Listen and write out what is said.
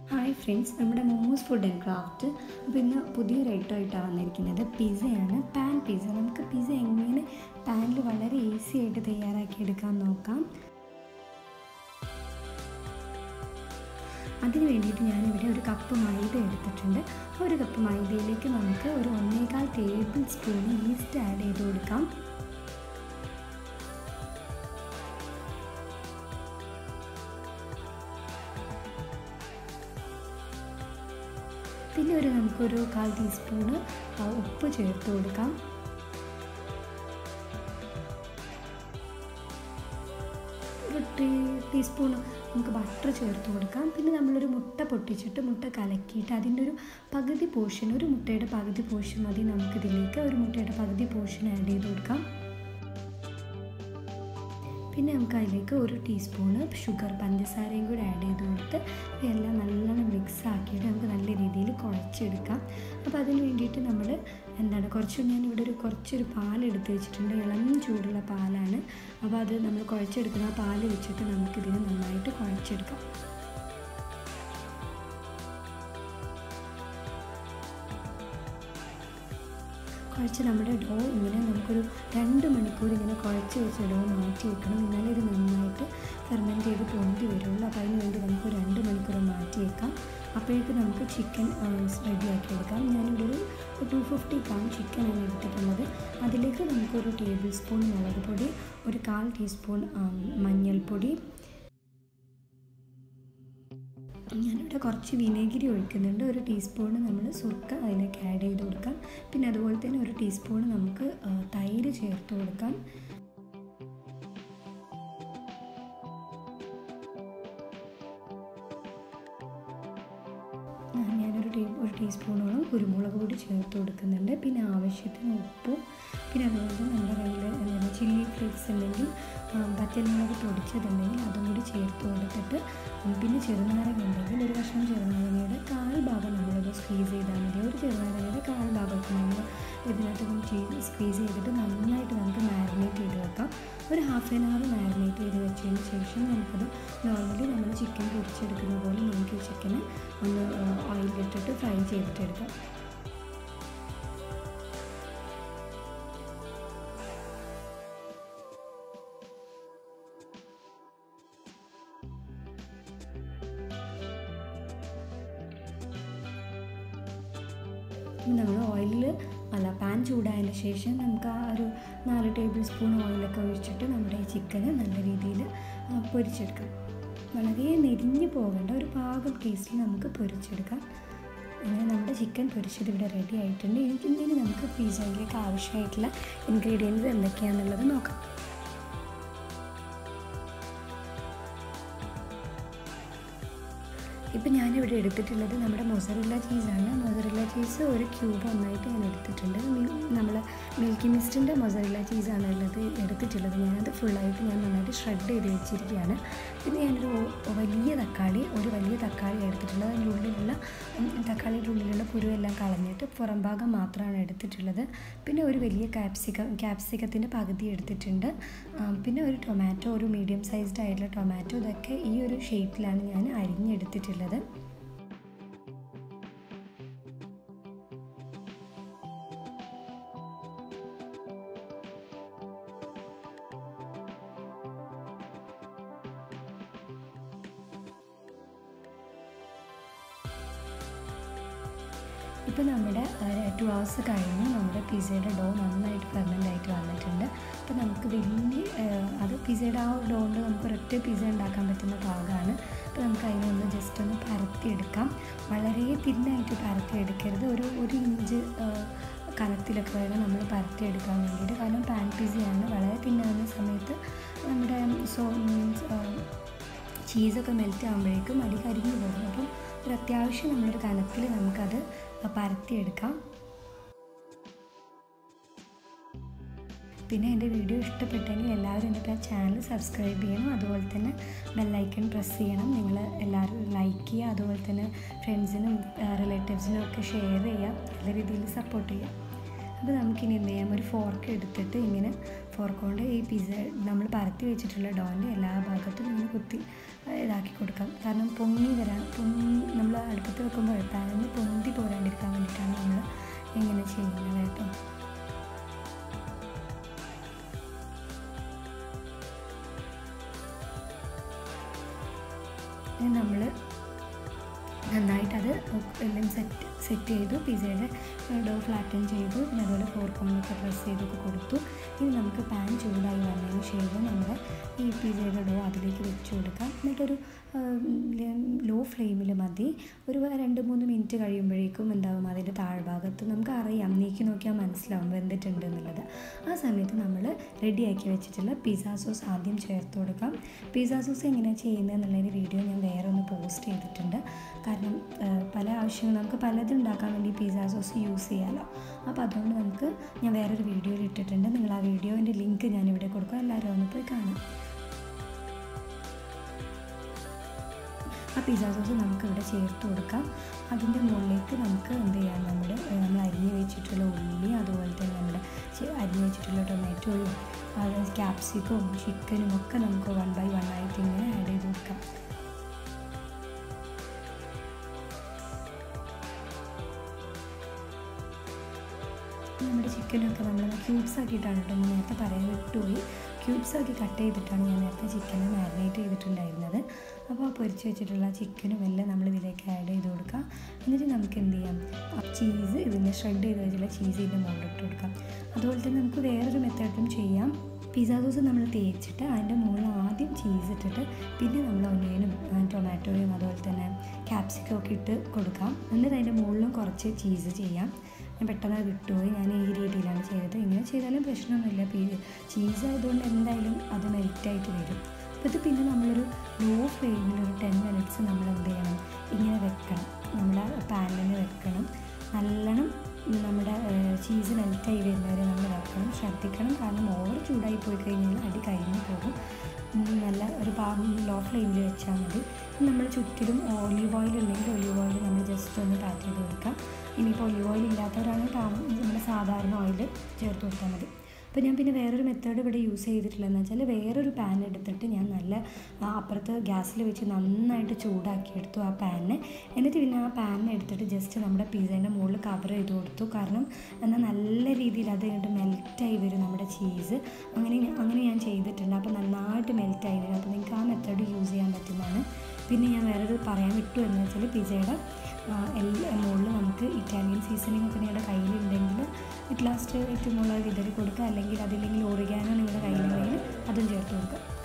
hi friends നമ്മുടെ momos food and craft അപ്പോൾ ഇന്ന് പുതിയൊരു ഐറ്റം ആയിട്ടാണ് വന്നിരിക്കുന്നത് പിസയാണ് പാൻ പിസ നമുക്ക് പിസ എങ്ങനെ പാനിൽ വളരെ ഈസി ആയിട്ട് തയ്യാറാക്കി എടുക്കാൻ നോക്കാം അതിന് വേണ്ടിയിട്ട് ഞാനിവിടെ ഒരു കപ്പ് മൈദ എടുത്തിട്ടുണ്ട് ഒരു കപ്പ് മൈദയിലേക്ക് നമുക്ക് ഒരു ഒന്നേകാൽ ടേബിൾ സ്പൂൺ ഈസ്റ്റ് ആഡ് ചെയ്ത് കൊടുക്കാം പിന്നെ ഒരു നമുക്കൊരു കാൽ ടീസ്പൂണ് ഉപ്പ് ചേർത്ത് കൊടുക്കാം ഒരു ടീ ടീസ്പൂൺ നമുക്ക് ബട്ടർ ചേർത്ത് കൊടുക്കാം പിന്നെ നമ്മളൊരു മുട്ട പൊട്ടിച്ചിട്ട് മുട്ട കലക്കിയിട്ട് അതിൻ്റെ ഒരു പകുതി പോർഷൻ ഒരു മുട്ടയുടെ പകുതി പോർഷൻ മതി നമുക്കിതിലേക്ക് ഒരു മുട്ടയുടെ പകുതി പോർഷൻ ആഡ് ചെയ്ത് കൊടുക്കാം പിന്നെ നമുക്ക് അതിലേക്ക് ഒരു ടീസ്പൂണ് ഷുഗർ പഞ്ചസാരയും കൂടി ആഡ് ചെയ്ത് കൊടുത്ത് ഇതെല്ലാം നല്ലോണം മിക്സ് ആക്കിയിട്ട് നമുക്ക് നല്ല രീതിയിൽ കുഴച്ചെടുക്കാം അപ്പോൾ അതിന് വേണ്ടിയിട്ട് നമ്മൾ എന്താണ് കുറച്ച് ഞാനിവിടെ ഒരു കുറച്ചൊരു പാൽ എടുത്ത് വെച്ചിട്ടുണ്ട് ഇളം ചൂടുള്ള പാലാണ് അപ്പോൾ അത് നമ്മൾ കുഴച്ചെടുക്കുന്ന ആ പാൽ വെച്ചിട്ട് നമുക്കിതിനെ നന്നായിട്ട് കുഴച്ചെടുക്കാം കുഴച്ച് നമ്മുടെ ഡോ ഇങ്ങനെ നമുക്കൊരു രണ്ട് മണിക്കൂർ ഇങ്ങനെ കുഴച്ച് വെച്ച ഡോ മാറ്റി വെക്കണം എന്നാലേ ഇത് നന്നായിട്ട് ഫെർമെൻറ്റ് ചെയ്ത് പൊന്തി വരുള്ളൂ അപ്പോൾ അതിന് വേണ്ടി നമുക്ക് രണ്ട് മണിക്കൂർ മാറ്റി വെക്കാം അപ്പോഴേക്ക് നമുക്ക് ചിക്കൻ റെഡിയാക്കി എടുക്കാം ഞാനിവിടെ ഒരു ടു ഫിഫ്റ്റി ഗ്രാം ചിക്കനാണ് എടുത്തിട്ടുള്ളത് അതിലേക്ക് നമുക്കൊരു ടേബിൾ സ്പൂൺ മുളക് പൊടി ഒരു കാൽ ടീസ്പൂൺ മഞ്ഞൾപ്പൊടി ഞാനിവിടെ കുറച്ച് വിനേഗിരി ഒഴിക്കുന്നുണ്ട് ഒരു ടീസ്പൂണ് നമ്മൾ സുർക്ക അതിലേക്ക് ആഡ് ചെയ്ത് കൊടുക്കാം പിന്നെ അതുപോലെ തന്നെ ഒരു ടീസ്പൂണ് നമുക്ക് തൈര് ചേർത്ത് കൊടുക്കാം ഞാനൊരു ടീ ഒരു ടീസ്പൂണോളം കുരുമുളക് പൊടി ചേർത്ത് കൊടുക്കുന്നുണ്ട് പിന്നെ ആവശ്യത്തിന് ഉപ്പും പിന്നെ അതുപോലെ നമ്മുടെ കയ്യിൽ എന്താണ് ചില്ലി ഫ്ലേക്സ് ഉണ്ടെങ്കിൽ പച്ചമുളക് പൊടിച്ചതുണ്ടെങ്കിൽ അതും കൂടി ചേർത്ത് കൊടുത്തിട്ട് പിന്നെ ചെറുനാരങ്ങ ഉണ്ടെങ്കിൽ ഒരു കഷ്ണം ചെറുനാരങ്ങയുടെ കാൽ ഭാഗം നമ്മളത് സ്ക്വീസ് ചെയ്താൽ മതി ഒരു ചെറുനാരങ്ങയുടെ കാൽ ഭാഗമൊക്കെ നമ്മൾ ഇതിനകത്ത് സ്ക്വീസ് ചെയ്തിട്ട് നന്നായിട്ട് നമുക്ക് മാരിനേറ്റ് ചെയ്ത് വെക്കാം ഒരു ഹാഫ് ആൻ അവർ മാരിനേറ്റ് ചെയ്ത് വെച്ചതിന് ശേഷം നമുക്കത് നോർമലി നമ്മൾ ചിക്കൻ പൊരിച്ചെടുക്കുന്ന പോലെ നമുക്ക് ഈ ചിക്കന് ഒന്ന് ഓയിലിട്ടിട്ട് ഫ്രൈ ചെയ്തിട്ടെടുക്കാം നമ്മൾ ഓയിലിൽ അല്ല പാൻ ചൂടായതിന് ശേഷം നമുക്ക് ആ ഒരു നാല് ടേബിൾ സ്പൂൺ ഓയിലൊക്കെ ഒഴിച്ചിട്ട് നമ്മുടെ ഈ ചിക്കന് നല്ല രീതിയിൽ പൊരിച്ചെടുക്കാം വളരെ നെരിഞ്ഞു പോകേണ്ട ഒരു പാകം ടേസ്റ്റിൽ നമുക്ക് പൊരിച്ചെടുക്കാം അങ്ങനെ നമ്മുടെ ചിക്കൻ പൊരിച്ചത് ഇവിടെ റെഡി ആയിട്ടുണ്ട് ഇനി നമുക്ക് പിസ്സയിലേക്ക് ആവശ്യമായിട്ടുള്ള ഇൻഗ്രീഡിയൻസ് എന്തൊക്കെയാണെന്നുള്ളത് നോക്കാം ഇപ്പം ഞാനിവിടെ എടുത്തിട്ടുള്ളത് നമ്മുടെ മൊസറില്ല ചീസാണ് മൊസറില്ല ചീസ് ഒരു ക്യൂബ് ഒന്നായിട്ട് ഞാൻ എടുത്തിട്ടുണ്ട് നമ്മൾ മിൽക്കി മിസ്റ്റിൻ്റെ മൊസറില്ല ചീസാണ് ഉള്ളത് എടുത്തിട്ടുള്ളത് ഞാനത് ഫുള്ളായിട്ട് ഞാൻ നന്നായിട്ട് ഷ്രെഡ് ചെയ്ത് വെച്ചിരിക്കുകയാണ് പിന്നെ ഞാനൊരു വലിയ തക്കാളി ഒരു വലിയ തക്കാളി എടുത്തിട്ടുള്ളത് അതിൻ്റെ ഉള്ളിലുള്ള തക്കാളിയുടെ ഉള്ളിലുള്ള പുരുവെല്ലാം കളഞ്ഞിട്ട് പുറം ഭാഗം മാത്രമാണ് എടുത്തിട്ടുള്ളത് പിന്നെ ഒരു വലിയ ക്യാപ്സിക്കം ക്യാപ്സിക്കത്തിൻ്റെ പകുതി എടുത്തിട്ടുണ്ട് പിന്നെ ഒരു ടൊമാറ്റോ ഒരു മീഡിയം സൈസ്ഡ് ആയിട്ടുള്ള ടൊമാറ്റോ ഇതൊക്കെ ഈ ഒരു ഷേപ്പിലാണ് ഞാൻ അരിഞ്ഞെടുത്തിട്ടുള്ളത് ഉള്ളത് ഇപ്പോൾ നമ്മുടെ ടു ഹവേഴ്സ് കഴിഞ്ഞ് നമ്മുടെ പിസയുടെ ഡോ നന്നായിട്ട് ഫെർമെൻ്റ് ആയിട്ട് വന്നിട്ടുണ്ട് അപ്പോൾ നമുക്ക് വലിയ അത് പിസയുടെ ആ ഡോ കൊണ്ട് നമുക്ക് ഒരൊറ്റ പിസ ഉണ്ടാക്കാൻ പറ്റുന്ന പാകമാണ് അപ്പോൾ നമുക്ക് അതിനൊന്ന് ജസ്റ്റ് ഒന്ന് പരത്തിയെടുക്കാം വളരെ തിന്നായിട്ട് പരത്തിയെടുക്കരുത് ഒരു ഒരു ഇഞ്ച് കനത്തിലൊക്കെ വേണം നമ്മൾ പരത്തിയെടുക്കാൻ വേണ്ടിയിട്ട് കാരണം പാൻ പിസയാണ് വളരെ തിന്നാകുന്ന സമയത്ത് നമ്മുടെ സോ മീൻസ് ചീസൊക്കെ മെൽറ്റ് ആകുമ്പോഴേക്കും അടി കരിഞ്ഞു പോകും അപ്പം ഒരു അത്യാവശ്യം നമ്മളൊരു കനത്തിൽ നമുക്കത് പരത്തിയെടുക്കാം പിന്നെ എൻ്റെ വീഡിയോ ഇഷ്ടപ്പെട്ടെങ്കിൽ എല്ലാവരും എൻ്റെ ചാനൽ സബ്സ്ക്രൈബ് ചെയ്യണം അതുപോലെ തന്നെ ബെല്ലൈക്കൺ പ്രസ് ചെയ്യണം നിങ്ങൾ എല്ലാവരും ലൈക്ക് ചെയ്യുക അതുപോലെ തന്നെ ഫ്രണ്ട്സിനും റിലേറ്റീവ്സിനും ഒക്കെ ഷെയർ ചെയ്യുക നല്ല രീതിയിൽ സപ്പോർട്ട് ചെയ്യുക അപ്പോൾ നമുക്കിനി എന്ത് ചെയ്യാം ഒരു ഫോർക്ക് എടുത്തിട്ട് ഇങ്ങനെ ഫോർക്ക് കൊണ്ട് ഈ പിസ്സ നമ്മൾ പരത്തി വെച്ചിട്ടുള്ള ഡോൻ്റെ എല്ലാ ഭാഗത്തും ഇങ്ങനെ കുത്തി ഇതാക്കി കൊടുക്കാം കാരണം പൊങ്ങി വരാൻ പൊങ്ങി നമ്മൾ അടുപ്പത്ത് വെക്കുമ്പോൾ പാനിന് പൊന്തി പോരാണ്ടിരിക്കാൻ വേണ്ടിയിട്ടാണ് നമ്മൾ ഇങ്ങനെ ചെയ്യുന്നത് കേട്ടോ നമ്മൾ നന്നായിട്ട് അത് എല്ലാം സെറ്റ് സെറ്റ് ചെയ്തു പിസയുടെ ഡോ ഫ്ലാറ്റൻ ചെയ്തു പിന്നെ അതുപോലെ ഫോർക്കൊണ്ടൊക്കെ പ്രസ് ചെയ്തൊക്കെ കൊടുത്തു ഇനി നമുക്ക് പാൻ ചൂടായി വന്നതിന് ശേഷം നമ്മൾ ഈ പിസയുടെ ഡോ അതിലേക്ക് വെച്ച് കൊടുക്കാം എന്നിട്ടൊരു ലോ ഫ്ലെയിമിൽ മതി ഒരു രണ്ട് മൂന്ന് മിനിറ്റ് കഴിയുമ്പോഴേക്കും എന്താവും അതിൻ്റെ താഴ്ഭാഗത്ത് നമുക്ക് അറിയാം നീക്കി നോക്കിയാൽ മനസ്സിലാവും വെന്തിട്ടുണ്ട് എന്നുള്ളത് ആ സമയത്ത് നമ്മൾ റെഡിയാക്കി വെച്ചിട്ടുള്ള പിസ്സ സോസ് ആദ്യം ചേർത്ത് കൊടുക്കാം പിസ്സ സോസ് എങ്ങനെയാണ് ചെയ്യുന്നത് എന്നുള്ളൊരു വീഡിയോ ഞാൻ വേറെ ഒന്ന് പോസ്റ്റ് ചെയ്തിട്ടുണ്ട് കാരണം പല ആവശ്യങ്ങൾ നമുക്ക് പലതും ഉണ്ടാക്കാൻ വേണ്ടി പിസ്സ സോസ് യൂസ് ചെയ്യാമല്ലോ അപ്പോൾ അതുകൊണ്ട് നമുക്ക് ഞാൻ വേറൊരു വീഡിയോയിൽ ഇട്ടിട്ടുണ്ട് നിങ്ങൾ ആ വീഡിയോൻ്റെ ലിങ്ക് ഞാനിവിടെ കൊടുക്കാം എല്ലാവരും ഒന്ന് പോയി കാണാം ആ പിസ്സ സോസ് നമുക്ക് ഇവിടെ ചേർത്ത് കൊടുക്കാം അതിൻ്റെ മുകളിലേക്ക് നമുക്ക് എന്ത് ചെയ്യാം നമ്മുടെ നമ്മൾ അരിഞ്ഞ് വെച്ചിട്ടുള്ള ഉള്ളി അതുപോലെ തന്നെ നമ്മുടെ അരിഞ്ഞ് വെച്ചിട്ടുള്ള ടൊമാറ്റോയും അത് ക്യാപ്സിക്കവും ചിക്കനും ഒക്കെ നമുക്ക് വൺ ബൈ വൺ ആയിട്ട് ഇങ്ങനെ ആഡ് ചെയ്ത് കൊടുക്കാം നമ്മുടെ ചിക്കനൊക്കെ നമ്മൾ ക്യൂബ്സ് ആക്കിയിട്ടാണ് കേട്ടോ നേരത്തെ പറയാൻ വിട്ടുപോയി ക്യൂബ്സ് ആക്കി കട്ട് ചെയ്തിട്ടാണ് ഞാൻ നേരത്തെ ചിക്കനെ മാരിനേറ്റ് ചെയ്തിട്ടുണ്ടായിരുന്നത് അപ്പോൾ ആ പൊരിച്ച് വെച്ചിട്ടുള്ള ചിക്കനും എല്ലാം നമ്മൾ ഇതിലേക്ക് ആഡ് ചെയ്ത് കൊടുക്കാം എന്നിട്ട് നമുക്ക് എന്ത് ചെയ്യാം ചീസ് ഇതിൻ്റെ ഷ്രെഡ് ചെയ്ത് വെച്ചിട്ടുള്ള ചീസ് ഇതിൻ്റെ മുകളിൽ ഇട്ട് കൊടുക്കാം അതുപോലെ തന്നെ നമുക്ക് വേറൊരു മെത്തേഡും ചെയ്യാം പിസ്സ സോസ് നമ്മൾ തേച്ചിട്ട് അതിൻ്റെ മുകളിൽ ആദ്യം ചീസ് ഇട്ടിട്ട് പിന്നെ നമ്മൾ ഒനിയനും ടൊമാറ്റോയും അതുപോലെ തന്നെ ക്യാപ്സിക്കം ഒക്കെ ഇട്ട് കൊടുക്കാം എന്നിട്ട് അതിൻ്റെ മുകളിലും കുറച്ച് ചീസ് ചെയ്യാം ഞാൻ പെട്ടെന്ന് അത് വിട്ടുപോയി ഞാൻ ഈ രീതിയിലാണ് ചെയ്തത് ഇങ്ങനെ ചെയ്താലും പ്രശ്നമൊന്നുമില്ല ചീസ് ആയതുകൊണ്ട് എന്തായാലും അത് മെൽറ്റായിട്ട് വരും അപ്പോൾ ഇത് പിന്നെ നമ്മളൊരു ലോ ഫ്ലെയിമിൽ ഒരു ടെൻ മിനിറ്റ്സ് നമ്മൾ എന്ത് ചെയ്യണം ഇങ്ങനെ വെക്കണം നമ്മുടെ പാനിൽ വെക്കണം നല്ലോണം നമ്മുടെ ചീസ് മെൽറ്റായി വരുന്നവരെ നമ്മൾ വെക്കണം ശ്രദ്ധിക്കണം കാരണം ഓവർ ചൂടായി പോയി കഴിഞ്ഞാൽ അടി കരിഞ്ഞു പോകും നല്ല ഒരു പാ ലോ ഫ്ലെയിമിൽ വെച്ചാൽ മതി നമ്മൾ ചുറ്റിലും ഒലീവ് ഓയിൽ ഉണ്ടെങ്കിൽ ഒലീവ് ഓയിൽ നമ്മൾ ജസ്റ്റ് ഒന്ന് പാറ്റ് ചെയ്ത് കൊടുക്കാം ഇനിയിപ്പോൾ ഒലീവ് ഓയിൽ ഇല്ലാത്തവരാണെങ്കിൽ നമ്മുടെ സാധാരണ ഓയിൽ ചേർത്ത് കൊടുത്താൽ മതി അപ്പോൾ ഞാൻ പിന്നെ വേറൊരു മെത്തേഡ് ഇവിടെ യൂസ് ചെയ്തിട്ടില്ലെന്ന് വെച്ചാൽ വേറൊരു പാൻ എടുത്തിട്ട് ഞാൻ നല്ല അപ്പുറത്ത് ഗ്യാസിൽ വെച്ച് നന്നായിട്ട് ചൂടാക്കി എടുത്തു ആ പാനിനെ എന്നിട്ട് പിന്നെ ആ പാനിനെ എടുത്തിട്ട് ജസ്റ്റ് നമ്മുടെ പിസ്സേൻ്റെ മുകളിൽ കവർ ചെയ്ത് കൊടുത്തു കാരണം എന്നാൽ നല്ല രീതിയിൽ അത് കഴിഞ്ഞിട്ട് മെൽറ്റായി വരും നമ്മുടെ ചീസ് അങ്ങനെ അങ്ങനെ ഞാൻ ചെയ്തിട്ടുണ്ട് അപ്പോൾ നന്നായിട്ട് മെൽറ്റായി വരും അപ്പോൾ നിങ്ങൾക്ക് ആ മെത്തേഡ് യൂസ് ചെയ്യാൻ പറ്റുന്നതാണ് പിന്നെ ഞാൻ വേറൊരു പറയാൻ വിട്ടു എന്ന് വെച്ചാൽ പിസയുടെ എല്ലാ മുകളിൽ നമുക്ക് ഇറ്റാലിയൻ സീസണിങ് ഒക്കെ നിങ്ങളുടെ കയ്യിലുണ്ടെങ്കിൽ ഇറ്റ് ലാസ്റ്റ് ഏറ്റവും മുകളിൽ വിതറി കൊടുക്കുക അല്ലെങ്കിൽ അതില്ലെങ്കിൽ ഓറിഗാനോ നിങ്ങളുടെ കയ്യിലുണ്ടെങ്കിൽ അതും ചേർത്ത് കൊടുക്കുക